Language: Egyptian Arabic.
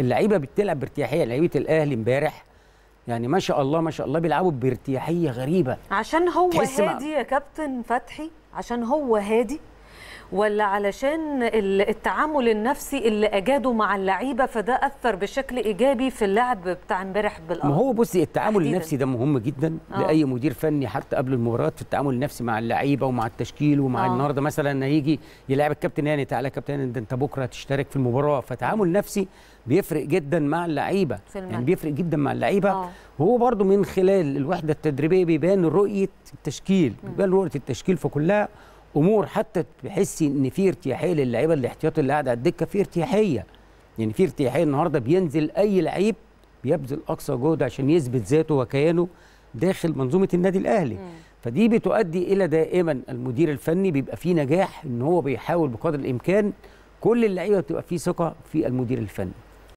اللعيبه بتلعب بارتياحيه لعيبه الاهلي امبارح يعني ما شاء الله ما شاء الله بيلعبوا بارتياحيه غريبه عشان هو تحس مع- هادي يا كابتن فتحي عشان هو هادي ولا علشان ال- التعامل النفسي اللي اجاده مع اللعيبه فده اثر بشكل ايجابي في اللعب بتاع امبارح بالارض ما هو بصي التعامل تحديداً. النفسي ده مهم جدا آه. لاي مدير فني حتى قبل المباراه في التعامل النفسي مع اللعيبه ومع التشكيل ومع آه. النهارده مثلا هيجي يلعب الكابتن هاني تعالى يا كابتن هاني ده انت بكره هتشترك في المباراه فتعامل نفسي بيفرق جدا مع اللعيبه في الملعب. يعني بيفرق جدا مع اللعيبه آه. وهو برضو من خلال الوحده التدريبيه بيبان رؤيه التشكيل بيبان رؤيه التشكيل فكلها امور حتى بحسي ان في ارتياحيه للعيبه الاحتياطي اللي قاعد على الدكه في ارتياحيه يعني في ارتياحيه النهارده بينزل اي لعيب بيبذل اقصى جهد عشان يثبت ذاته وكيانه داخل منظومه النادي الاهلي فدي بتؤدي الى دائما المدير الفني بيبقى فيه نجاح ان هو بيحاول بقدر الامكان كل اللعيبه بتبقى فيه ثقه في المدير الفني